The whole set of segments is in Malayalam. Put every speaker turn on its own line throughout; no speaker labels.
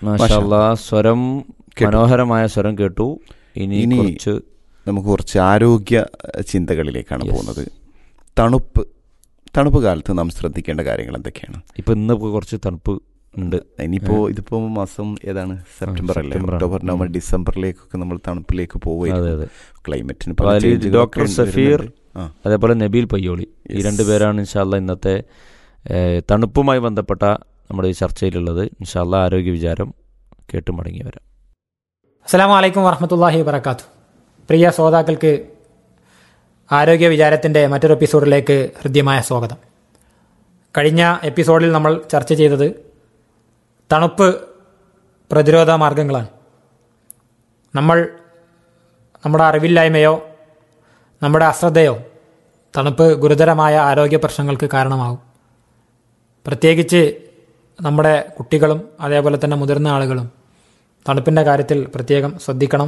മാഷാല്ലാ സ്വരം മനോഹരമായ സ്വരം കേട്ടു ഇനി
ഇനി
കുറച്ച്
നമുക്ക് കുറച്ച് ആരോഗ്യ ചിന്തകളിലേക്കാണ് പോകുന്നത് തണുപ്പ് തണുപ്പ് കാലത്ത് നാം ശ്രദ്ധിക്കേണ്ട കാര്യങ്ങൾ എന്തൊക്കെയാണ്
ഇപ്പൊ ഇന്ന് ഇപ്പൊ കുറച്ച് തണുപ്പ് ഉണ്ട്
ഇനിയിപ്പോ ഇതിപ്പോ മാസം ഏതാണ് സെപ്റ്റംബർ അല്ലേ
സെപ്റ്റംബർ ആണ്.
ഒക്ടോബർ നവംബർ ഡിസംബറിലേക്കൊക്കെ നമ്മൾ തണുപ്പിലേക്ക്
അതെ
പോവുകയാണ്
അതെ
ക്ലൈമറ്റിന്
അപ്പൊ അതിൽ ഡോക്ടർ സഫീർ
ആ
അതേപോലെ നബീൽ പയ്യോളി ഈ
Yes.
രണ്ട് പേരാണ് ഇൻഷാല്ല ഇന്നത്തെ ഏഹ്, തണുപ്പുമായി ബന്ധപ്പെട്ട നമ്മുടെ ഈ ചർച്ചയിലുള്ളത് ഇൻഷാല്ല ആരോഗ്യ വിചാരം കേട്ടു മടങ്ങി വരാം
അസ്സാം വലൈക്കും വറഹമത്തല്ലാഹി വബർക്കാത്തു പ്രിയ ശ്രോതാക്കൾക്ക് ആരോഗ്യ വിചാരത്തിൻ്റെ മറ്റൊരു എപ്പിസോഡിലേക്ക് ഹൃദ്യമായ സ്വാഗതം കഴിഞ്ഞ എപ്പിസോഡിൽ നമ്മൾ ചർച്ച ചെയ്തത് തണുപ്പ് പ്രതിരോധ മാർഗങ്ങളാണ് നമ്മൾ നമ്മുടെ അറിവില്ലായ്മയോ നമ്മുടെ അശ്രദ്ധയോ തണുപ്പ് ഗുരുതരമായ ആരോഗ്യ പ്രശ്നങ്ങൾക്ക് കാരണമാകും പ്രത്യേകിച്ച് നമ്മുടെ കുട്ടികളും അതേപോലെ തന്നെ മുതിർന്ന ആളുകളും തണുപ്പിൻ്റെ കാര്യത്തിൽ പ്രത്യേകം ശ്രദ്ധിക്കണം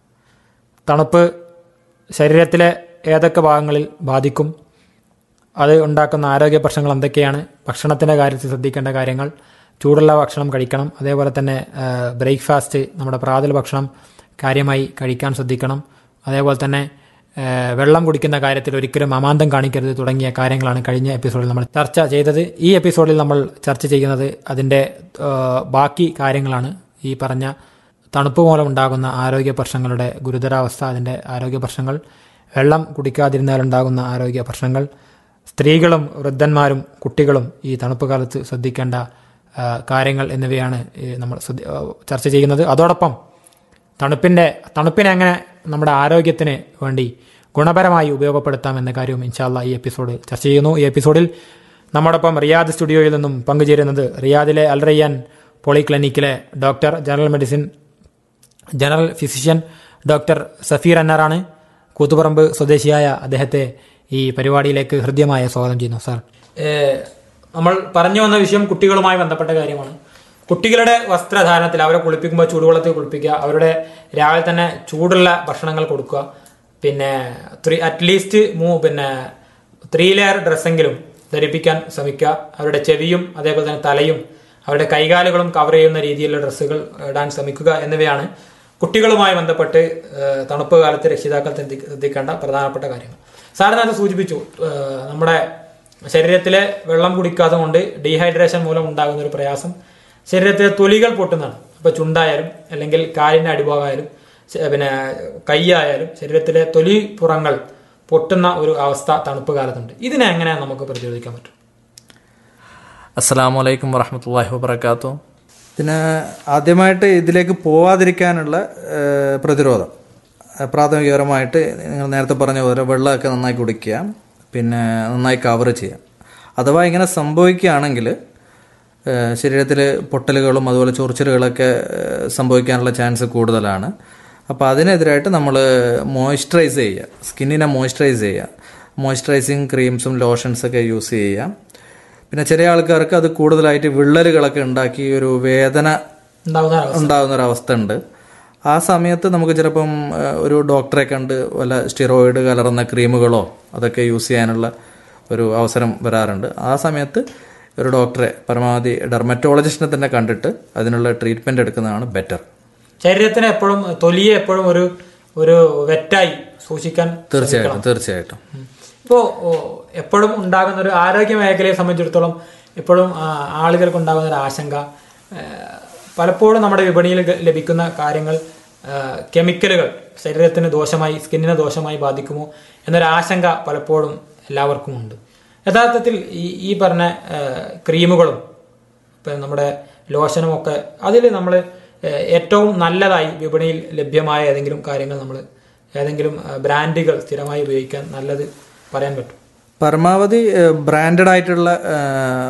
തണുപ്പ് ശരീരത്തിലെ ഏതൊക്കെ ഭാഗങ്ങളിൽ ബാധിക്കും അത് ഉണ്ടാക്കുന്ന ആരോഗ്യ പ്രശ്നങ്ങൾ എന്തൊക്കെയാണ് ഭക്ഷണത്തിൻ്റെ കാര്യത്തിൽ ശ്രദ്ധിക്കേണ്ട കാര്യങ്ങൾ ചൂടുള്ള ഭക്ഷണം കഴിക്കണം അതേപോലെ തന്നെ ബ്രേക്ക്ഫാസ്റ്റ് നമ്മുടെ പ്രാതൽ ഭക്ഷണം കാര്യമായി കഴിക്കാൻ ശ്രദ്ധിക്കണം അതേപോലെ തന്നെ ആ, വെള്ളം കുടിക്കുന്ന കാര്യത്തിൽ ഒരിക്കലും അമാന്തം കാണിക്കരുത് തുടങ്ങിയ കാര്യങ്ങളാണ് കഴിഞ്ഞ എപ്പിസോഡിൽ നമ്മൾ ചർച്ച ചെയ്തത് ഈ എപ്പിസോഡിൽ നമ്മൾ ചർച്ച ചെയ്യുന്നത് അതിൻ്റെ ആ, ബാക്കി കാര്യങ്ങളാണ് ഈ പറഞ്ഞ തണുപ്പ് മൂലം ഉണ്ടാകുന്ന ആരോഗ്യ പ്രശ്നങ്ങളുടെ ഗുരുതരാവസ്ഥ അതിൻ്റെ ആരോഗ്യ പ്രശ്നങ്ങൾ വെള്ളം കുടിക്കാതിരുന്നാൽ ഉണ്ടാകുന്ന ആരോഗ്യ പ്രശ്നങ്ങൾ സ്ത്രീകളും വൃദ്ധന്മാരും കുട്ടികളും ഈ തണുപ്പ് കാലത്ത് ശ്രദ്ധിക്കേണ്ട ആ, കാര്യങ്ങൾ എന്നിവയാണ് ഈ നമ്മൾ ശ്രദ്ധ- ആ, ചർച്ച ചെയ്യുന്നത് അതോടൊപ്പം തണുപ്പിൻ്റെ തണുപ്പിനെ എങ്ങനെ നമ്മുടെ ആരോഗ്യത്തിന് വേണ്ടി ഗുണപരമായി ഉപയോഗപ്പെടുത്താം എന്ന കാര്യവും ഇൻഷാല്ല ഈ എപ്പിസോഡ് ചർച്ച ചെയ്യുന്നു ഈ എപ്പിസോഡിൽ നമ്മോടൊപ്പം റിയാദ് സ്റ്റുഡിയോയിൽ നിന്നും പങ്കുചേരുന്നത് റിയാദിലെ അൽ റയ്യാൻ പോളിക്ലിനിക്കിലെ doctor general medicine general physician doctor Safeer അന്നാറാണ് കൂത്തുപറമ്പ് സ്വദേശിയായ അദ്ദേഹത്തെ ഈ പരിപാടിയിലേക്ക് ഹൃദ്യമായ സ്വാഗതം ചെയ്യുന്നു സാർ നമ്മൾ പറഞ്ഞു വന്ന വിഷയം കുട്ടികളുമായി ബന്ധപ്പെട്ട കാര്യമാണ് കുട്ടികളുടെ വസ്ത്രധാരണത്തിൽ അവരെ കുളിപ്പിക്കുമ്പോൾ ചൂടുവെള്ളത്തിൽ കുളിപ്പിക്കുക അവരുടെ രാവിലെ തന്നെ ചൂടുള്ള ഭക്ഷണങ്ങൾ കൊടുക്കുക പിന്നെ ത്രീ അറ്റ്ലീസ്റ്റ് മൂ പിന്നെ ത്രീ ലെയർ ഡ്രസ്സെങ്കിലും ധരിപ്പിക്കാൻ ശ്രമിക്കുക അവരുടെ ചെവിയും അതേപോലെ തന്നെ തലയും അവരുടെ കൈകാലുകളും കവർ ചെയ്യുന്ന രീതിയിലുള്ള ഡ്രസ്സുകൾ ഇടാൻ ശ്രമിക്കുക എന്നിവയാണ് കുട്ടികളുമായി ബന്ധപ്പെട്ട് ഏഹ്, തണുപ്പ് കാലത്ത് രക്ഷിതാക്കൾ ശ്രദ്ധി- ശ്രദ്ധിക്കേണ്ട പ്രധാനപ്പെട്ട കാര്യങ്ങൾ സാർ നേരത്തെ സൂചിപ്പിച്ചു ഏഹ്, നമ്മുടെ ശരീരത്തിലെ വെള്ളം കുടിക്കാതെ കൊണ്ട് ഡീഹൈഡ്രേഷൻ മൂലം ഉണ്ടാകുന്ന ഒരു പ്രയാസം ശരീരത്തിലെ തൊലികൾ പൊട്ടുന്നതാണ് ഇപ്പൊ ചുണ്ടായാലും അല്ലെങ്കിൽ കാലിന്റെ അടിഭാഗമായാലും ശ- പിന്നെ കൈയായാലും ശരീരത്തിലെ തൊലി പുറങ്ങൾ പൊട്ടുന്ന ഒരു അവസ്ഥ തണുപ്പ് കാലത്തുണ്ട് ഇതിനെ എങ്ങനെ നമുക്ക് പ്രതിരോധിക്കാൻ പറ്റും
അസ്സലാമു അലൈക്കും വറഹമത്തല്ലാഹി വബർക്കാത്തു പിന്നെ ആദ്യമായിട്ട് ഇതിലേക്ക് പോവാതിരിക്കാനുള്ള ഏഹ്, പ്രതിരോധം ഏഹ്, പ്രാഥമികപരമായിട്ട് നിങ്ങൾ നേരത്തെ പറഞ്ഞ പോലെ വെള്ളമൊക്കെ നന്നായി കുടിക്കുക പിന്നെ നന്നായി കവർ ചെയ്യുക അഥവാ ഇങ്ങനെ സംഭവിക്കുകയാണെങ്കിൽ ശരീരത്തിൽ പൊട്ടലുകളും അതുപോലെ ചൊറിച്ചിലുകളൊക്കെ ഏഹ്, സംഭവിക്കാനുള്ള ചാൻസ് കൂടുതലാണ് അപ്പോൾ അതിനെതിരായിട്ട് നമ്മൾ മോയ്സ്ചറൈസ് ചെയ്യുക സ്കിന്നിനെ മോയ്സ്ചറൈസ് ചെയ്യുക മോയ്സ്ചറൈസിങ് ക്രീംസും ലോഷൻസൊക്കെ യൂസ് ചെയ്യുക പിന്നെ ചില ആൾക്കാർക്ക് അത് കൂടുതലായിട്ട് വിള്ളലുകളൊക്കെ ഉണ്ടാക്കി ഒരു വേദന
ഉണ്ടാകുന്ന ഒരു അവസ്ഥ
ഉണ്ടാകുന്ന ഒരു അവസ്ഥ ഉണ്ട് ആ സമയത്ത് നമുക്ക് ചിലപ്പം ആ, ഒരു ഡോക്ടറെ കണ്ട് വല്ല സ്റ്റിറോയിഡ് കലർന്ന ക്രീമുകളോ അതൊക്കെ യൂസ് ചെയ്യാനുള്ള ഒരു അവസരം വരാറുണ്ട് ആ സമയത്ത് ഒരു ഡോക്ടറെ പരമാവധി ഡെർമറ്റോളജിസ്റ്റിനെ തന്നെ കണ്ടിട്ട് അതിനുള്ള ട്രീറ്റ്മെന്റ് എടുക്കുന്നതാണ് ബെറ്റർ
ശരീരത്തിന് എപ്പോഴും തൊലിയെ എപ്പോഴും ഒരു ഒരു വെറ്റായി സൂക്ഷിക്കാൻ
തീർച്ചയായിട്ടും തീർച്ചയായിട്ടും
ഇപ്പോൾ എപ്പോഴും ഉണ്ടാകുന്ന ഒരു ആരോഗ്യ മേഖലയെ സംബന്ധിച്ചിടത്തോളം എപ്പോഴും ആ, ആളുകൾക്ക് ഉണ്ടാകുന്ന ഒരു ആശങ്ക ആ, പലപ്പോഴും നമ്മുടെ വിപണിയിൽ ഗ- ലഭിക്കുന്ന കാര്യങ്ങൾ ആ, കെമിക്കലുകൾ ശരീരത്തിന് ദോഷമായി സ്കിന്നിനെ ദോഷമായി ബാധിക്കുമോ എന്നൊരു ആശങ്ക പലപ്പോഴും എല്ലാവർക്കും ഉണ്ട് യഥാർത്ഥത്തിൽ ഈ ഈ പറഞ്ഞ ആ, ക്രീമുകളും ഇപ്പം നമ്മുടെ ലോഷനും ഒക്കെ അതിൽ നമ്മൾ ഏറ്റവും നല്ലതായി വിപണിയിൽ ലഭ്യമായ ഏതെങ്കിലും കാര്യങ്ങൾ നമ്മൾ ഏതെങ്കിലും ആ, ബ്രാൻഡുകൾ സ്ഥിരമായി ഉപയോഗിക്കാൻ നല്ലത് പറയാൻ പറ്റും
പരമാവധി ബ്രാൻഡഡ് ആയിട്ടുള്ള ആ,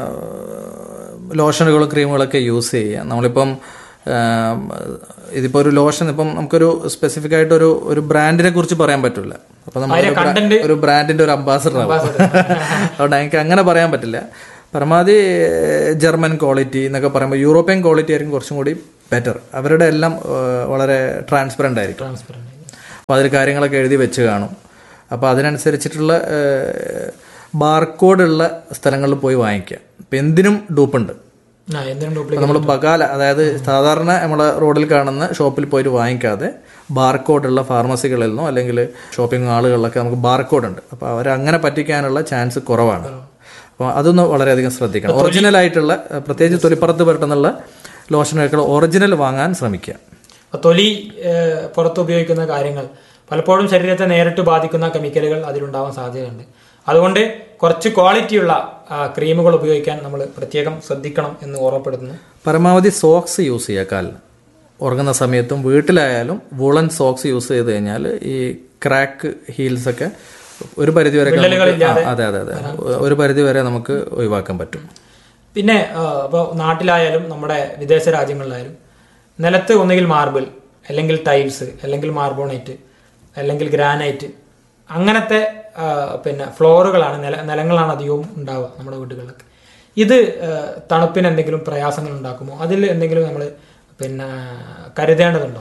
ലോഷനുകളും ക്രീമുകളൊക്കെ യൂസ് ചെയ്യുക നമ്മളിപ്പം ആ, ഇതിപ്പോ ഒരു ലോഷൻ ഇപ്പം നമുക്കൊരു സ്പെസിഫിക് ആയിട്ട് ഒരു ഒരു ബ്രാൻഡിനെ കുറിച്ച് പറയാൻ പറ്റില്ല അപ്പൊ നമ്മൾ
അതിന്റെ content-
ഒരു ബ്രാൻഡിന്റെ ഒരു അംബാസഡർ ആവും അതുകൊണ്ട് എനിക്ക് അങ്ങനെ പറയാൻ പറ്റില്ല പരമാവധി ജർമ്മൻ ക്വാളിറ്റി എന്നൊക്കെ പറയുമ്പോൾ യൂറോപ്യൻ ക്വാളിറ്റി ആയിരിക്കും കുറച്ചും കൂടി ബെറ്റർ അവരുടെ എല്ലാം ആ, വളരെ ട്രാൻസ്പെറൻ്റ് ആയിരിക്കും
ട്രാൻസ്പെറന്റ്
അപ്പോൾ അതിൽ കാര്യങ്ങളൊക്കെ എഴുതി വെച്ച് കാണും അപ്പോൾ അതിനനുസരിച്ചിട്ടുള്ള ബാർകോഡ് ഉള്ള സ്ഥലങ്ങളിൽ പോയി വാങ്ങിക്കുക ഇപ്പം എന്തിനും ഡൂപ്പുണ്ട്
ആ എന്തിനും ഡ്യൂപ്ലിക്കേറ്റ്
നമ്മൾ ബകാല അതായത് സാധാരണ നമ്മളെ റോഡിൽ കാണുന്ന ഷോപ്പിൽ പോയിട്ട് വാങ്ങിക്കാതെ ബാർകോഡുള്ള ഫാർമസികളിൽ നിന്നോ അല്ലെങ്കിൽ ഷോപ്പിംഗ് മാളുകളിലൊക്കെ നമുക്ക് ബാർകോഡ് ഉണ്ട് അപ്പോൾ അവർ അങ്ങനെ പറ്റിക്കാനുള്ള ചാൻസ് കുറവാണ് അപ്പോൾ അതൊന്ന് വളരെയധികം ശ്രദ്ധിക്കണം ഒറിജിനൽ ആയിട്ടുള്ള ഏഹ്, പ്രത്യേകിച്ച് തൊലിപ്പുറത്ത് പുരട്ടുന്നുള്ള ലോഷനൊക്കെ ഒറിജിനൽ വാങ്ങാൻ ശ്രമിക്കുക
അപ്പൊ തൊലി ഏഹ്, പുറത്ത് ഉപയോഗിക്കുന്ന കാര്യങ്ങൾ പലപ്പോഴും ശരീരത്തെ നേരിട്ട് ബാധിക്കുന്ന കെമിക്കലുകൾ അതിലുണ്ടാവാൻ സാധ്യതയുണ്ട് അതുകൊണ്ട് കുറച്ച് ക്വാളിറ്റിയുള്ള ആ, ക്രീമുകൾ ഉപയോഗിക്കാൻ നമ്മൾ പ്രത്യേകം ശ്രദ്ധിക്കണം എന്ന് ഓർമ്മപ്പെടുത്തുന്നു
പരമാവധി സോക്സ് യൂസ് ചെയ്യുക കാലിന് ഉറങ്ങുന്ന സമയത്തും വീട്ടിലായാലും വുളൻ സോക്സ് യൂസ് ചെയ്ത് കഴിഞ്ഞാൽ ഈ ക്രാക്ക് ഹീൽസ് ഒക്കെ ഒരു പരിധി വരെ അതെ അതെ അതെ ഒരു പരിധി വരെ നമുക്ക് ഒഴിവാക്കാൻ പറ്റും
പിന്നെ അപ്പോൾ നാട്ടിലായാലും നമ്മുടെ വിദേശ രാജ്യങ്ങളിലായാലും നിലത്ത് ഒന്നുകിൽ മാർബിൾ അല്ലെങ്കിൽ ടൈൽസ് അല്ലെങ്കിൽ മാർബോണൈറ്റ് അല്ലെങ്കിൽ ഗ്രാനൈറ്റ് അങ്ങനത്തെ ആ, പിന്നെ ഫ്ലോറുകളാണ് നില നിലങ്ങളാണ് അധികവും ഉണ്ടാവുക നമ്മുടെ വീടുകളിലൊക്കെ ഇത് ആ, തണുപ്പിന് എന്തെങ്കിലും പ്രയാസങ്ങൾ ഉണ്ടാക്കുമോ അതിൽ എന്തെങ്കിലും നമ്മൾ പിന്നെ കരുതേണ്ടതുണ്ടോ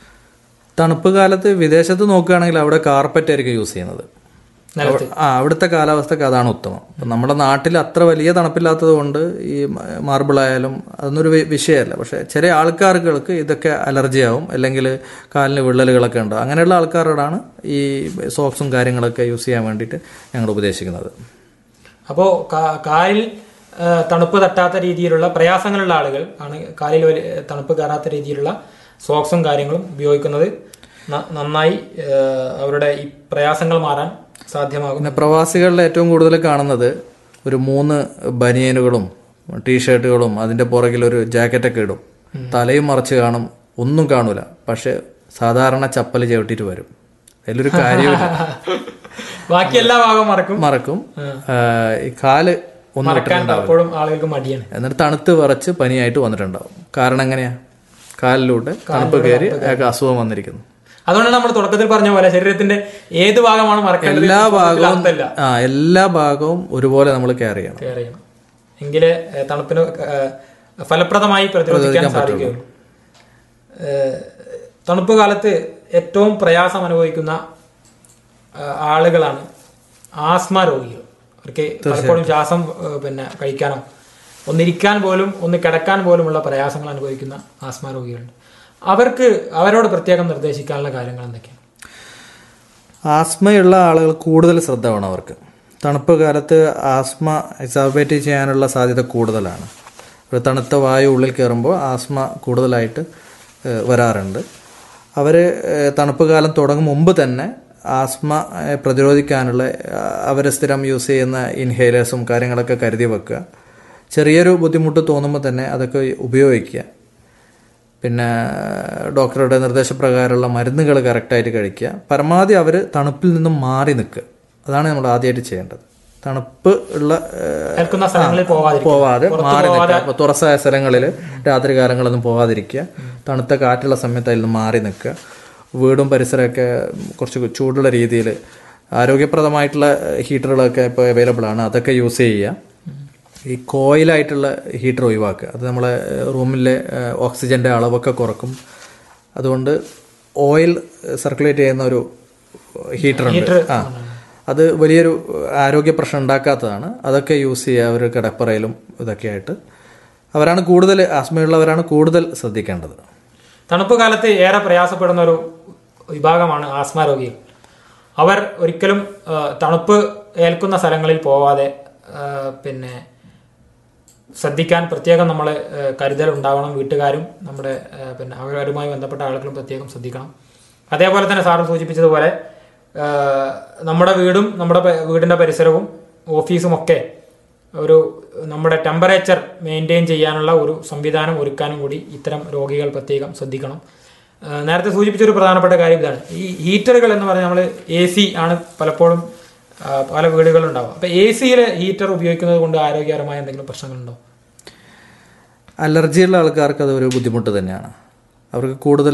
തണുപ്പ് കാലത്ത് വിദേശത്ത് നോക്കുകയാണെങ്കിൽ അവിടെ കാർപ്പറ്റ് ആയിരിക്കും യൂസ് ചെയ്യുന്നത്
നിലത്ത്
ആ അവിടുത്തെ കാലാവസ്ഥക്ക് അതാണ് ഉത്തമം അപ്പം നമ്മുടെ നാട്ടിൽ അത്ര വലിയ തണുപ്പില്ലാത്തത് കൊണ്ട് ഈ മാർബിൾ ആയാലും അതൊന്നൊരു വി- വിഷയമല്ല പക്ഷെ ചില ആൾക്കാർക്ക് ഇതൊക്കെ അലർജി ആവും അല്ലെങ്കിൽ കാലിന് വിള്ളലുകളൊക്കെ ഉണ്ടാവും അങ്ങനെയുള്ള ആൾക്കാരോടാണ് ഈ സോക്സും കാര്യങ്ങളൊക്കെ യൂസ് ചെയ്യാൻ വേണ്ടിയിട്ട് ഞങ്ങൾ ഉപദേശിക്കുന്നത്
അപ്പോൾ കാലിൽ ആ, തണുപ്പ് തട്ടാത്ത രീതിയിലുള്ള പ്രയാസങ്ങളുള്ള ആളുകൾ ആണ് കാലിൽ വലിയ തണുപ്പ് കയറാത്ത രീതിയിലുള്ള സോക്സും കാര്യങ്ങളും ഉപയോഗിക്കുന്നത് ന- നന്നായി ആ, അവരുടെ ഈ പ്രയാസങ്ങൾ മാറാൻ സാധ്യമാകും
പിന്നെ പ്രവാസികളിൽ ഏറ്റവും കൂടുതൽ കാണുന്നത് ഒരു മൂന്ന് ബനിയനുകളും ടീഷർട്ടുകളും അതിന്റെ പുറകിൽ ഒരു ജാക്കറ്റൊക്കെ ഇടും തലയും മറച്ച് കാണും ഒന്നും കാണൂല പക്ഷെ സാധാരണ ചപ്പൽ ചവിട്ടിട്ട് വരും അതിലൊരു കാര്യമില്ല
ബാക്കി എല്ലാ ഭാഗവും മറക്കും
മറക്കും ആ, ഈ കാല് ഒന്നും
മറക്കാൻ പലപ്പോഴും ആളുകൾക്ക് മടിയാണ്
എന്നിട്ട് തണുത്ത് വിറച്ച് പനിയായിട്ട് വന്നിട്ടുണ്ടാവും കാരണം എങ്ങനെയാ കാലിലൂടെ തണുപ്പ് കയറി അയാൾക്ക് അസുഖം വന്നിരിക്കുന്നു
അതുകൊണ്ടാണ് നമ്മൾ തുടക്കത്തിൽ പറഞ്ഞ പോലെ ശരീരത്തിന്റെ ഏത് ഭാഗമാണ് മറക്കേണ്ടത്
എല്ലാ
എന്ന്
ഭാഗവും
അർത്ഥമില്ല
ആ എല്ലാ ഭാഗവും ഒരുപോലെ നമ്മൾ കെയർ ചെയ്യണം
കെയർ ചെയ്യണം എങ്കിലേ ഏഹ്, തണുപ്പിന് ഏഹ്, ഫലപ്രദമായി പ്രതിരോധിക്കാൻ സാധിക്കുകയുള്ളൂ ഏഹ്, തണുപ്പ് കാലത്ത് ഏറ്റവും പ്രയാസം അനുഭവിക്കുന്ന ഏഹ്, ആളുകളാണ് ആസ്മ രോഗികൾ അവർക്ക് പലപ്പോഴും ശ്വാസം ഏഹ്, പിന്നെ കഴിക്കാനോ ഒന്നിരിക്കാൻ പോലും ഒന്ന് കിടക്കാൻ പോലുമുള്ള പ്രയാസങ്ങൾ അനുഭവിക്കുന്ന ആസ്മ രോഗികളുണ്ട് അവർക്ക് അവരോട് പ്രത്യേകം നിർദ്ദേശിക്കാനുള്ള കാര്യങ്ങൾ എന്തൊക്കെയാണ്
ആസ്മയുള്ള ആളുകൾ കൂടുതൽ ശ്രദ്ധ വേണം അവർക്ക് തണുപ്പ് കാലത്ത് ആസ്മ എക്സാബേറ്റ് ചെയ്യാനുള്ള സാധ്യത കൂടുതലാണ് ഒരു തണുത്ത വായു ഉള്ളിൽ കയറുമ്പോൾ ആസ്മ കൂടുതലായിട്ട് ഏഹ്, വരാറുണ്ട് അവർ തണുപ്പ് കാലം തുടങ്ങും മുമ്പ് തന്നെ ആസ്മ ഏഹ്, പ്രതിരോധിക്കാനുള്ള അവർ സ്ഥിരം യൂസ് ചെയ്യുന്ന ഇൻഹേലേഴ്സും കാര്യങ്ങളൊക്കെ കരുതി വെക്കുക ചെറിയൊരു ബുദ്ധിമുട്ട് തോന്നുമ്പോൾ തന്നെ അതൊക്കെ ഉപയോഗിക്കുക പിന്നെ ഡോക്ടറുടെ നിർദ്ദേശപ്രകാരമുള്ള മരുന്നുകൾ കറക്റ്റായിട്ട് കഴിക്കുക പരമാവധി അവർ തണുപ്പിൽ നിന്നും മാറി നിൽക്കുക അതാണ് നമ്മൾ ആദ്യമായിട്ട് ചെയ്യേണ്ടത് തണുപ്പ് ഉള്ള ഏഹ്,
ഏൽക്കുന്ന സ്ഥലങ്ങളിൽ പോവാതിരിക്കുക
പോവാതെ മാറി നിൽക്കുക ഇപ്പോൾ തുറസായ സ്ഥലങ്ങളിൽ രാത്രി കാലങ്ങളൊന്നും പോവാതിരിക്കുക തണുത്ത കാറ്റുള്ള സമയത്ത് അതിൽ നിന്ന് മാറി നിൽക്കുക വീടും പരിസരമൊക്കെ കുറച്ച് ചൂടുള്ള രീതിയിൽ ആരോഗ്യപ്രദമായിട്ടുള്ള ഹീറ്ററുകളൊക്കെ ഇപ്പോൾ അവൈലബിൾ ആണ് അതൊക്കെ യൂസ് ചെയ്യുക ഈ കോയിലായിട്ടുള്ള ഹീറ്റർ ഒഴിവാക്കുക അത് നമ്മളെ റൂമിലെ ഓക്സിജൻ്റെ അളവൊക്കെ കുറക്കും അതുകൊണ്ട് ഓയിൽ സർക്കുലേറ്റ് ചെയ്യുന്ന ഒരു ഹീറ്റർ ഉണ്ട് ആ അത് വലിയൊരു ആരോഗ്യ പ്രശ്നം ഉണ്ടാക്കാത്തതാണ് അതൊക്കെ യൂസ് ചെയ്യുക ഒരു കിടപ്പറയിലും ഇതൊക്കെ ആയിട്ട് അവരാണ് കൂടുതൽ ആസ്മയുള്ളവരാണ് കൂടുതൽ ശ്രദ്ധിക്കേണ്ടത്
തണുപ്പ് കാലത്ത് ഏറെ പ്രയാസപ്പെടുന്ന ഒരു വിഭാഗമാണ് ആസ്മ രോഗികൾ അവർ ഒരിക്കലും ആ, തണുപ്പ് ഏൽക്കുന്ന സ്ഥലങ്ങളിൽ പോവാതെ ആ, പിന്നെ ശ്രദ്ധിക്കാൻ പ്രത്യേകം നമ്മൾ കരുതൽ ഉണ്ടാവണം വീട്ടുകാരും നമ്മുടെ ആ, പിന്നെ അവരുമായി ബന്ധപ്പെട്ട ആളുകളും പ്രത്യേകം ശ്രദ്ധിക്കണം അതേപോലെ തന്നെ സാറ് സൂചിപ്പിച്ചതുപോലെ ആ, നമ്മുടെ വീടും നമ്മുടെ പ- വീടിന്റെ പരിസരവും ഓഫീസും ഒക്കെ ഒരു നമ്മുടെ ടെമ്പറേച്ചർ മെയിൻറ്റെയിൻ ചെയ്യാനുള്ള ഒരു സംവിധാനം ഒരുക്കാനും കൂടി ഇത്തരം രോഗികൾ പ്രത്യേകം ശ്രദ്ധിക്കണം ആ, നേരത്തെ സൂചിപ്പിച്ച ഒരു പ്രധാനപ്പെട്ട കാര്യം ഇതാണ് ഈ ഹീറ്ററുകൾ എന്ന് പറഞ്ഞാൽ നമ്മൾ എ സി ആണ് പലപ്പോഴും ആ, പല വീടുകളിലുണ്ടാവും അപ്പൊ എ സിയിലെ ഹീറ്റർ ഉപയോഗിക്കുന്നത് കൊണ്ട് ആരോഗ്യകരമായ എന്തെങ്കിലും പ്രശ്നങ്ങളുണ്ടോ
അലർജിയുള്ള ആൾക്കാർക്ക് അത് ഒരു ബുദ്ധിമുട്ട് തന്നെയാണ് അവർക്ക് കൂടുതൽ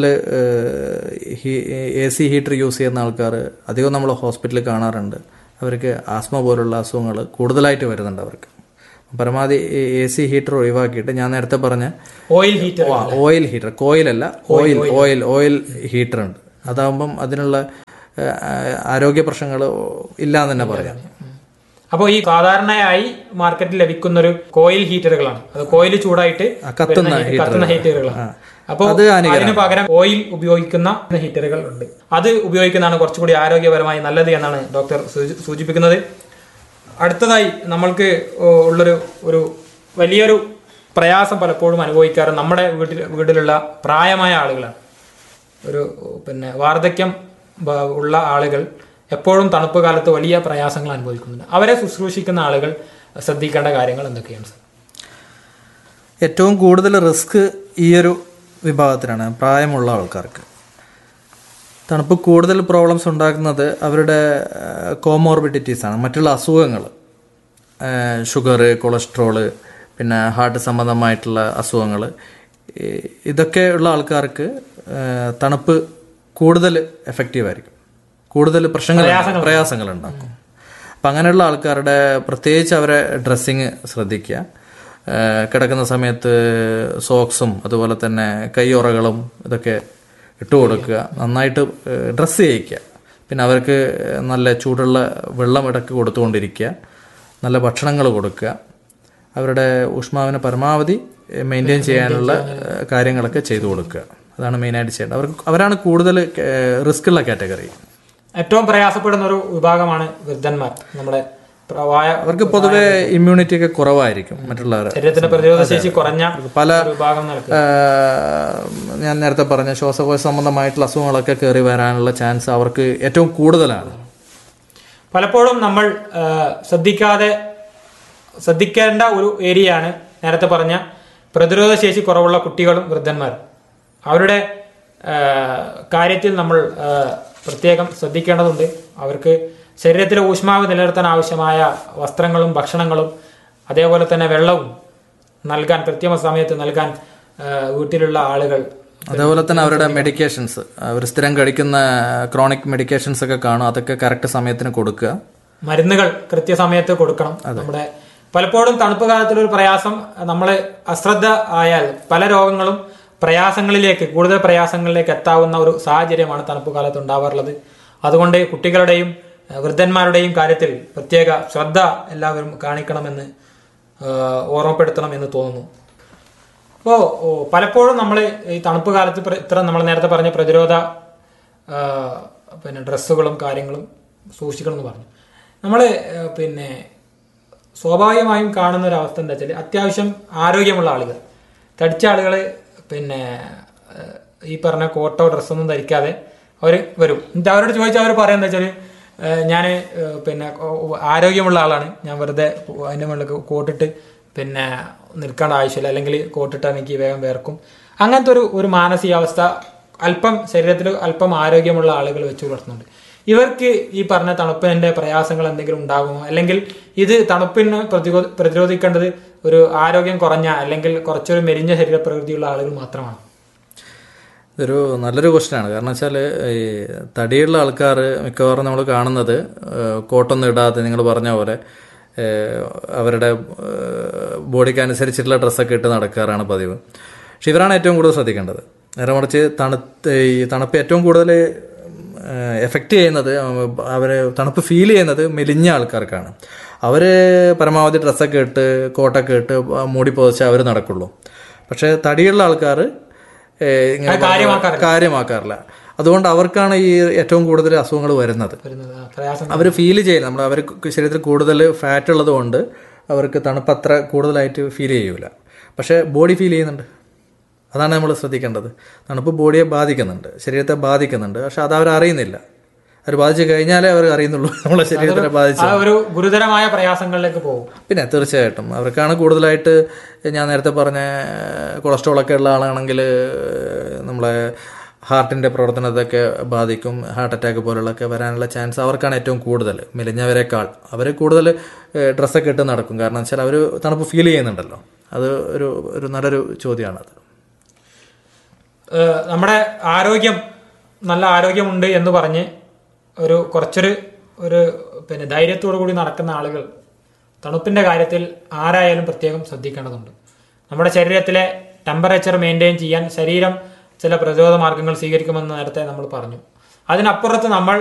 എ സി ഹീറ്റർ യൂസ് ചെയ്യുന്ന ആൾക്കാർ അധികം നമ്മൾ ഹോസ്പിറ്റലിൽ കാണാറുണ്ട് അവർക്ക് ആസ്മ പോലുള്ള അസുഖങ്ങൾ കൂടുതലായിട്ട് വരുന്നുണ്ട് അവർക്ക് പരമാവധി എ സി ഹീറ്റർ ഒഴിവാക്കിയിട്ട് ഞാൻ നേരത്തെ പറഞ്ഞ
ഓയിൽ ഹീറ്റർ
ഓയിൽ ഹീറ്റർ കോയിലല്ല ഓയിൽ ഓയിൽ ഓയിൽ ഹീറ്റർ ഉണ്ട് അതാവുമ്പം അതിനുള്ള ഏഹ്, ആരോഗ്യ പ്രശ്നങ്ങൾ ഇല്ല എന്ന് തന്നെ പറയാം
അപ്പോൾ ഈ സാധാരണയായി മാർക്കറ്റിൽ ലഭിക്കുന്ന ഒരു കോയിൽ ഹീറ്ററുകളാണ് അത് കോയിൽ ചൂടായിട്ട്
കത്തുന്ന
വരുന്ന heat- കത്തുന്ന ഹീറ്ററുകളാണ് അപ്പോൾ
അത് ഹാനികരമാണ്.
അതിന് പകരം ഓയിൽ ഉപയോഗിക്കുന്ന ഹീറ്ററുകൾ ഉണ്ട് അത് ഉപയോഗിക്കുന്നതാണ് കുറച്ചുകൂടി ആരോഗ്യപരമായി നല്ലത് എന്നാണ് ഡോക്ടർ സൂചി- സൂചിപ്പിക്കുന്നത് അടുത്തതായി നമ്മൾക്ക് ഉള്ളൊരു ഒരു വലിയൊരു പ്രയാസം പലപ്പോഴും അനുഭവിക്കാറ് നമ്മുടെ വീട്ടിൽ വീട്ടിലുള്ള പ്രായമായ ആളുകളാണ് ഒരു പിന്നെ വാർദ്ധക്യം ബ- ഉള്ള ആളുകൾ എപ്പോഴും തണുപ്പ് കാലത്ത് വലിയ പ്രയാസങ്ങൾ അനുഭവിക്കുന്നുണ്ട് അവരെ ശുശ്രൂഷിക്കുന്ന ആളുകൾ ശ്രദ്ധിക്കേണ്ട കാര്യങ്ങൾ എന്തൊക്കെയാണ് സർ
ഏറ്റവും കൂടുതൽ റിസ്ക് ഈ ഒരു വിഭാഗത്തിനാണ് പ്രായമുള്ള ആൾക്കാർക്ക് തണുപ്പ് കൂടുതൽ പ്രോബ്ലംസ് ഉണ്ടാക്കുന്നത് അവരുടെ കോമോർബിഡിറ്റീസ് ആണ് മറ്റുള്ള അസുഖങ്ങൾ ഷുഗർ കൊളസ്ട്രോള് പിന്നെ ഹാർട്ട് സംബന്ധമായിട്ടുള്ള അസുഖങ്ങൾ ഇതൊക്കെ ഉള്ള ആൾക്കാർക്ക് ആ, തണുപ്പ് കൂടുതൽ എഫക്റ്റീവ് ആയിരിക്കും കൂടുതൽ പ്രശ്നങ്ങൾ പ്രയാസങ്ങൾ ഉണ്ടാക്കും അപ്പം അങ്ങനെയുള്ള ആൾക്കാരുടെ പ്രത്യേകിച്ച് അവരെ ഡ്രസ്സിങ് ശ്രദ്ധിക്കുക ആ, കിടക്കുന്ന സമയത്ത് സോക്സും അതുപോലെ തന്നെ കൈയുറകളും ഇതൊക്കെ ഇട്ട് കൊടുക്കുക നന്നായിട്ട് ഡ്രസ്സ് ചെയ്യിക്കുക പിന്നെ അവർക്ക് നല്ല ചൂടുള്ള വെള്ളം ഇടയ്ക്ക് കൊടുത്തുകൊണ്ടിരിക്കുക നല്ല ഭക്ഷണങ്ങൾ കൊടുക്കുക അവരുടെ ഊഷ്മാവിനെ പരമാവധി മെയിൻറ്റെയിൻ ചെയ്യാനുള്ള ഏഹ്, കാര്യങ്ങളൊക്കെ ചെയ്തു കൊടുക്കുക അതാണ് മെയിനായിട്ട് ചെയ്യേണ്ടത് അവർക്ക് അവരാണ് കൂടുതൽ റിസ്ക് ഉള്ള കാറ്റഗറി
ഏറ്റവും പ്രയാസപ്പെടുന്ന ഒരു വിഭാഗമാണ് വൃദ്ധന്മാർ നമ്മുടെ പ്രായ
അവർക്ക് പൊതുവെ ഇമ്മ്യൂണിറ്റി ഒക്കെ കുറവായിരിക്കും മറ്റുള്ളവർ
ശരീരത്തിന്റെ പ്രതിരോധ ശേഷി കുറഞ്ഞ
പല
ഒരു വിഭാഗം നിൽക്കും
ഏഹ്, ഞാൻ നേരത്തെ പറഞ്ഞ ശ്വാസകോശ സംബന്ധമായിട്ടുള്ള അസുഖങ്ങളൊക്കെ കയറി വരാനുള്ള ചാൻസ് അവർക്ക് ഏറ്റവും കൂടുതലാണ്
പലപ്പോഴും നമ്മൾ ആ, ശ്രദ്ധിക്കാതെ ശ്രദ്ധിക്കേണ്ട ഒരു ഏരിയയാണ് നേരത്തെ പറഞ്ഞ പ്രതിരോധ ശേഷി കുറവുള്ള കുട്ടികളും വൃദ്ധന്മാരും അവരുടെ ആ, കാര്യത്തിൽ നമ്മൾ ആ, പ്രത്യേകം ശ്രദ്ധിക്കേണ്ടതുണ്ട് അവർക്ക് ശരീരത്തിലെ ഊഷ്മാവ് നിലനിർത്താൻ ആവശ്യമായ വസ്ത്രങ്ങളും ഭക്ഷണങ്ങളും അതേപോലെ തന്നെ വെള്ളവും നൽകാൻ കൃത്യമ സമയത്ത് നൽകാൻ ആ, വീട്ടിലുള്ള ആളുകൾ
അതേപോലെ തന്നെ അവരുടെ മെഡിക്കേഷൻസ് അവർ സ്ഥിരം കഴിക്കുന്ന ക്രോണിക് മെഡിക്കേഷൻസ് ഒക്കെ കാണും അതൊക്കെ കറക്റ്റ് സമയത്തിന് കൊടുക്കുക
മരുന്നുകൾ കൃത്യസമയത്ത് കൊടുക്കണം നമ്മുടെ പലപ്പോഴും തണുപ്പ് കാലത്തിലൊരു പ്രയാസം നമ്മൾ അശ്രദ്ധ ആയാൽ പല രോഗങ്ങളും പ്രയാസങ്ങളിലേക്ക് കൂടുതൽ പ്രയാസങ്ങളിലേക്ക് എത്താവുന്ന ഒരു സാഹചര്യമാണ് തണുപ്പ് കാലത്ത് ഉണ്ടാവാറുള്ളത് അതുകൊണ്ട് കുട്ടികളുടെയും ഏഹ്, വൃദ്ധന്മാരുടെയും കാര്യത്തിൽ പ്രത്യേക ശ്രദ്ധ എല്ലാവരും കാണിക്കണമെന്ന് ഏഹ്, ഓർമ്മപ്പെടുത്തണമെന്ന് തോന്നുന്നു അപ്പോൾ പലപ്പോഴും നമ്മൾ ഈ തണുപ്പ് കാലത്ത് പ്ര- ഇത്ര നമ്മൾ നേരത്തെ പറഞ്ഞ പ്രതിരോധ ആ, പിന്നെ ഡ്രസ്സുകളും കാര്യങ്ങളും സൂക്ഷിക്കണം എന്ന് പറഞ്ഞു നമ്മൾ പിന്നെ സ്വാഭാവികമായും കാണുന്ന ഒരു അവസ്ഥ എന്താ വെച്ചാൽ അത്യാവശ്യം ആരോഗ്യമുള്ള ആളുകൾ തടിച്ച ആളുകൾ പിന്നെ ആ, ഈ പറഞ്ഞ കോട്ടോ ഡ്രസ്സൊന്നും ധരിക്കാതെ അവർ വരും എന്നിട്ട് അവരോട് ചോദിച്ചാൽ അവർ പറയാൻ എന്താ വെച്ചാൽ ഞാൻ പിന്നെ ഓ- ആരോഗ്യമുള്ള ആളാണ് ഞാൻ വെറുതെ അതിൻ്റെ മുകളിൽ കോട്ടിട്ട് പിന്നെ നിൽക്കേണ്ട ആവശ്യമില്ല അല്ലെങ്കിൽ കോട്ടിട്ട് എനിക്ക് വേഗം വേർക്കും അങ്ങനത്തെ ഒരു ഒരു മാനസികാവസ്ഥ അല്പം ശരീരത്തിൽ അല്പം ആരോഗ്യമുള്ള ആളുകൾ വെച്ച് പുലർത്തുന്നുണ്ട് ഇവർക്ക് ഈ പറഞ്ഞ തണുപ്പിന്റെ പ്രയാസങ്ങൾ എന്തെങ്കിലും ഉണ്ടാകുമോ അല്ലെങ്കിൽ ഇത് തണുപ്പിന് പ്രതിരോ പ്രതിരോധിക്കേണ്ടത് ഒരു ആരോഗ്യം കുറഞ്ഞ അല്ലെങ്കിൽ കുറച്ചൊരു മെലിഞ്ഞ ശരീരപ്രകൃതിയുള്ള ആളുകൾ മാത്രമാണ്
ഇതൊരു നല്ലൊരു ക്വസ്റ്റ്യനാണ് കാരണം വെച്ചാൽ ഈ തടിയുള്ള ആൾക്കാർ മിക്കവാറും നമ്മൾ കാണുന്നത് ഏഹ്, കോട്ടൊന്നും ഇടാതെ നിങ്ങൾ പറഞ്ഞ പോലെ ഏഹ്, അവരുടെ ഏഹ്, ബോഡിക്ക് അനുസരിച്ചിട്ടുള്ള ഡ്രസ്സൊക്കെ ഇട്ട് നടക്കാറാണ് പതിവ് പക്ഷെ ഇവരാണ് ഏറ്റവും കൂടുതൽ ശ്രദ്ധിക്കേണ്ടത് നേരെ മറിച്ച് തണുത്ത് ഈ തണുപ്പ് ഏറ്റവും കൂടുതൽ എഫക്റ്റ് ചെയ്യുന്നത് അവർ തണുപ്പ് ഫീൽ ചെയ്യുന്നത് മെലിഞ്ഞ ആൾക്കാർക്കാണ് അവർ പരമാവധി ഡ്രസ്സൊക്കെ ഇട്ട് കോട്ടൊക്കെ ഇട്ട് മൂടി പൊതിച്ച് അവർ നടക്കുള്ളൂ പക്ഷേ തടിയുള്ള ആൾക്കാർ ഇങ്ങനെ
അത് കാര്യമാക്കാറില്ല.
കാര്യമാക്കാറില്ല അതുകൊണ്ട് അവർക്കാണ് ഈ ഏറ്റവും കൂടുതൽ അസുഖങ്ങൾ വരുന്നത്
വരുന്നത് ആ, പ്രയാസം
അവർ ഫീൽ ചെയ്യില്ല നമ്മൾ അവർ ശരീരത്തിൽ കൂടുതൽ ഫാറ്റ് ഉള്ളത് കൊണ്ട് അവർക്ക് തണുപ്പ് അത്ര കൂടുതലായിട്ട് ഫീൽ ചെയ്യൂല പക്ഷേ ബോഡി ഫീൽ ചെയ്യുന്നുണ്ട് അതാണ് നമ്മൾ ശ്രദ്ധിക്കേണ്ടത് തണുപ്പ് ബോഡിയെ ബാധിക്കുന്നുണ്ട് ശരീരത്തെ ബാധിക്കുന്നുണ്ട് പക്ഷെ അത് അവർ അറിയുന്നില്ല അവർ ബാധിച്ചു കഴിഞ്ഞാലേ അവർ അറിയുന്നുള്ളൂ നമ്മളെ ശരീരത്തിനെ ബാധിച്ചു
ആ ഒരു ഗുരുതരമായ പ്രയാസങ്ങളിലേക്ക് പോകും
പിന്നെ തീർച്ചയായിട്ടും അവർക്കാണ് കൂടുതലായിട്ട് ഞാൻ നേരത്തെ പറഞ്ഞ കൊളസ്ട്രോൾ ഒക്കെ ഉള്ള ആളാണെങ്കിൽ നമ്മളെ ഹാർട്ടിന്റെ പ്രവർത്തനത്തൊക്കെ ബാധിക്കും ഹാർട്ട് അറ്റാക്ക് പോലുള്ളതൊക്കെ വരാനുള്ള ചാൻസ് അവർക്കാണ് ഏറ്റവും കൂടുതൽ മെലിഞ്ഞവരെക്കാൾ അവർ കൂടുതൽ ഡ്രസ്സൊക്കെ ഇട്ട് നടക്കും കാരണം വെച്ചാൽ അവർ തണുപ്പ് ഫീൽ ചെയ്യുന്നുണ്ടല്ലോ അത് ഒരു ഒരു നല്ലൊരു ചോദ്യമാണത്
ഏഹ് നമ്മുടെ ആരോഗ്യം നല്ല ആരോഗ്യമുണ്ട് എന്ന് പറഞ്ഞ് ഒരു കുറച്ചൊരു ഒരു പിന്നെ ധൈര്യത്തോടു കൂടി നടക്കുന്ന ആളുകൾ തണുപ്പിന്റെ കാര്യത്തിൽ ആരായാലും പ്രത്യേകം ശ്രദ്ധിക്കേണ്ടതുണ്ട് നമ്മുടെ ശരീരത്തിലെ ടെമ്പറേച്ചർ മെയിൻറ്റെയിൻ ചെയ്യാൻ ശരീരം ചില പ്രതിരോധ മാർഗങ്ങൾ സ്വീകരിക്കുമെന്ന് നേരത്തെ നമ്മൾ പറഞ്ഞു അതിനപ്പുറത്ത് നമ്മൾ